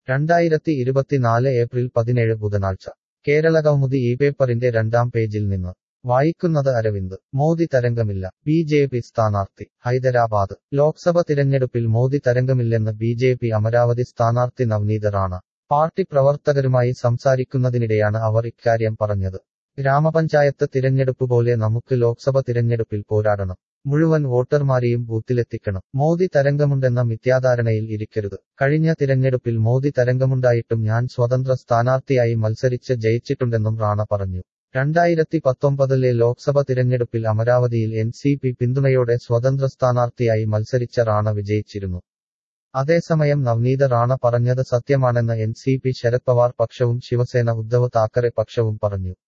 രണ്ടായിരത്തി ഇരുപത്തിനാല് ഏപ്രിൽ പതിനേഴ് ബുധനാഴ്ച കേരളകൗമുദി ഈ പേപ്പറിന്റെ രണ്ടാം പേജിൽ നിന്ന് വായിക്കുന്നത് അരവിന്ദ് മോദി തരംഗമില്ല ബി ജെ പി സ്ഥാനാർത്ഥി ഹൈദരാബാദ് ലോക്സഭ തിരഞ്ഞെടുപ്പിൽ മോദി തരംഗമില്ലെന്ന് ബി ജെ പി അമരാവതി സ്ഥാനാർത്ഥി നവനീത് റാണ പാർട്ടി പ്രവർത്തകരുമായി സംസാരിക്കുന്നതിനിടെയാണ് അവർ ഇക്കാര്യം പറഞ്ഞത് ഗ്രാമപഞ്ചായത്ത് തിരഞ്ഞെടുപ്പ് പോലെ നമുക്ക് ലോക്സഭ തിരഞ്ഞെടുപ്പിൽ പോരാടണം മുഴുവൻ വോട്ടർമാരെയും ബൂത്തിലെത്തിക്കണം മോദി തരംഗമുണ്ടെന്ന മിഥ്യാധാരണയിൽ ഇരിക്കരുത് കഴിഞ്ഞ തിരഞ്ഞെടുപ്പിൽ മോദി തരംഗമുണ്ടായിട്ടും ഞാൻ സ്വതന്ത്ര സ്ഥാനാർത്ഥിയായി മത്സരിച്ച് ജയിച്ചിട്ടുണ്ടെന്നും റാണ പറഞ്ഞു രണ്ടായിരത്തി പത്തൊമ്പതിലെ ലോക്സഭ തിരഞ്ഞെടുപ്പിൽ അമരാവതിയിൽ എൻ സി പി പിന്തുണയോടെ സ്വതന്ത്ര സ്ഥാനാർത്ഥിയായി മത്സരിച്ച റാണ വിജയിച്ചിരുന്നു അതേസമയം നവനീത റാണ പറഞ്ഞത് സത്യമാണെന്ന് N C P Sharad Pawar പക്ഷവും ശിവസേന ഉദ്ധവ് താക്കറെ പക്ഷവും പറഞ്ഞു